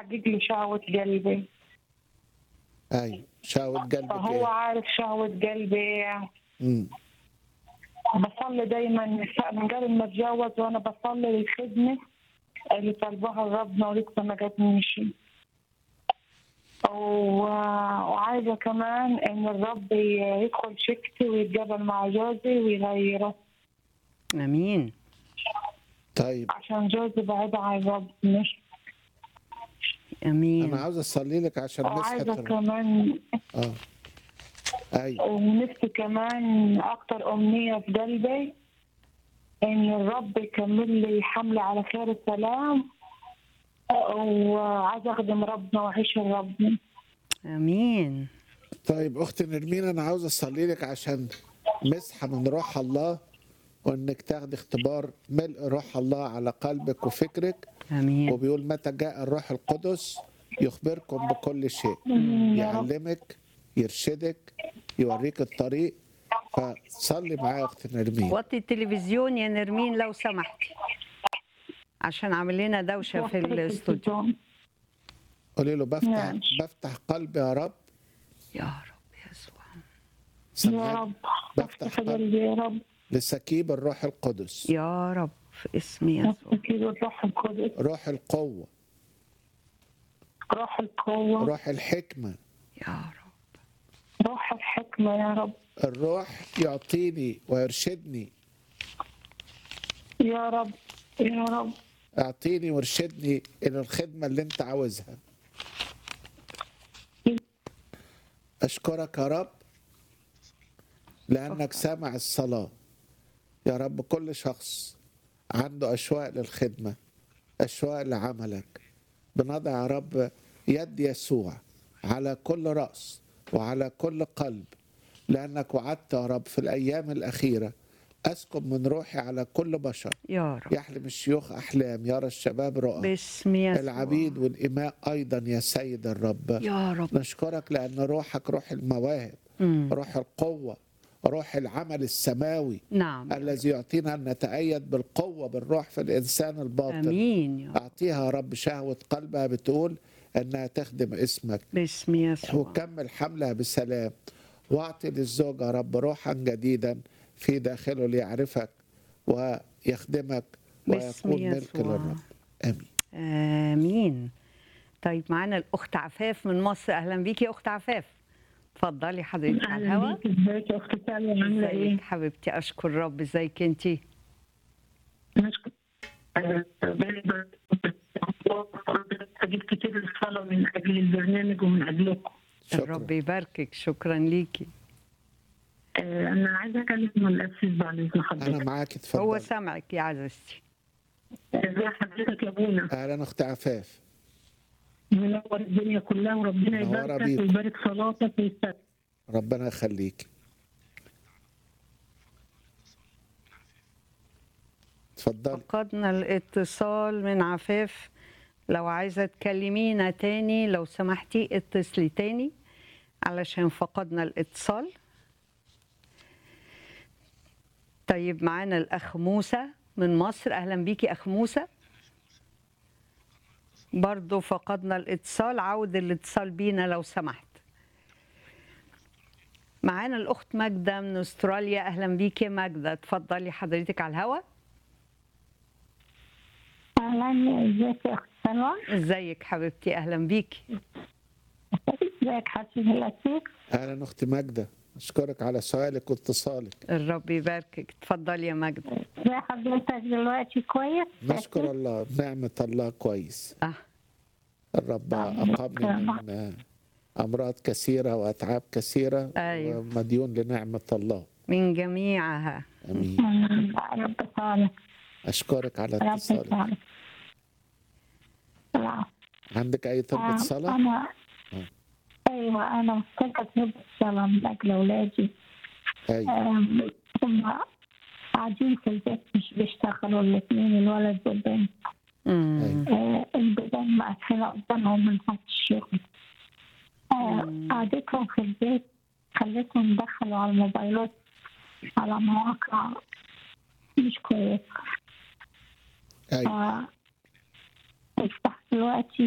بيحقق لي شهوة قلبي ايوه شهوة قلبك فهو ايه؟ عارف شهوة قلبي مم. بصلي دايما من قبل ما اتجوز وانا بصلي للخدمة اللي طلبها ربنا ولسه ما جاتنيش و- وعايزة كمان إن الرب يدخل شكتي ويتقابل مع جوزي ويغيره امين طيب عشان جوزي بعيد عن الرب مش امين انا عاوز اصلي لك عشان مسحة وعايزة الرب كمان اه ايوه ونفسي كمان أكتر أمنية في قلبي إن الرب يكمل لي حملة على خير السلام وعايزة أخدم ربنا وأعيش ربنا امين طيب اختي نرمين انا عاوز اصلي لك عشان مسحه من روح الله وانك تاخدي اختبار ملء روح الله على قلبك وفكرك امين وبيقول متى جاء الروح القدس يخبركم بكل شيء يا رب يعلمك يرشدك يوريك الطريق فصلي معايا يا اختي نرمين وطي التلفزيون يا نرمين لو سمحتي عشان عامل لنا دوشه في الاستوديو قولي له بفتح نعم. بفتح قلبي يا رب يا رب يسوع يا سمعت رب بفتح افتح قلبي قلبي يا رب لسكيب الروح القدس يا رب في اسم يسوع افتح الروح القدس روح القوة روح القوة روح الحكمة يا رب روح الحكمة يا رب الروح يعطيني ويرشدني يا رب يا رب اعطيني وارشدني الى الخدمة اللي انت عاوزها اشكرك يا رب لانك سامع الصلاة يا رب كل شخص عنده اشواق للخدمة اشواق لعملك بنضع يا رب يد يسوع على كل رأس وعلى كل قلب لأنك وعدت يا رب في الأيام الأخيرة أسكب من روحي على كل بشر يا رب يحلم الشيوخ أحلام يرى الشباب رؤى باسم يسوع العبيد والإماء أيضا يا سيد الرب يا رب نشكرك لأن روحك روح المواهب مم. روح القوة روح العمل السماوي نعم الذي يعطينا أن نتأيد بالقوة بالروح في الإنسان الباطن امين يا رب أعطيها يا رب شهوة قلبها بتقول أنها تخدم اسمك باسم يسوع وكمل حملها بسلام واعطي للزوج يا رب روحا جديدا في داخله ليعرفك ويخدمك باسم ويكون ملك يسوع. للرب امين امين طيب معانا الاخت عفاف من مصر اهلا بيكي يا اخت عفاف اتفضلي حضرتك على اهلا الهوا بيك ازيك يا اختي سالي عامله ايه؟ ازيك حبيبتي اشكر رب ازيك انتي نشكر حاجات كتير للصلاة من أجل البرنامج ومن أجلكم الرب شكرا يباركك شكرا ليكي آه، أنا عايزة أكلم الأسيس بعد إذن انا حضرتك معاك هو اتفضل سامعك يا عزيزتي إزي حضرتك يا أبونا اهلا اخت عفاف منور الدنيا كلها وربنا منورة يباركك بيك. ويبارك صلاتك ويستر ربنا يخليك اتفضل فقدنا الاتصال من عفاف لو عايزة تكلمينا تاني لو سمحتي اتصلي تاني علشان فقدنا الاتصال طيب معانا الأخ موسى من مصر أهلا بيكي أخ موسى برضو فقدنا الاتصال عود الاتصال بينا لو سمحت معانا الأخت ماجدة من أستراليا أهلا بيكي يا ماجدة اتفضلي حضرتك على الهوا أهلا إزيك يا أخت سلوى ازيك حبيبتي اهلا بيكي إزيك حسن الأسيس اهلا اختي ماجده اشكرك على سؤالك واتصالك الرب يباركك اتفضلي يا ماجدة إزي حضرتك دلوقتي كويس؟ نشكر الله بنعمة الله كويس اه الرب أقامني من أمراض كثيرة وأتعاب كثيرة أيوة. ومديون لنعمة الله من جميعها أمين رب صالح أشكرك على رب اتصالك صالح العفو. عندك أي طلبة آه، صلاة؟ أنا آه. أيوة أنا محتاجة أطلب الصلاة من أجل أولادي أيوة آم، هم قاعدين في البيت مش بيشتغلوا الاثنين الولد والبنت مم. أيوة. آه، البيبان مقفلة قدامهم من ساعة الشغل آه، مم. قعدتهم في البيت خلتهم دخلوا على الموبايلات على مواقع مش كويسة أيوة آه، افتح دلوقتي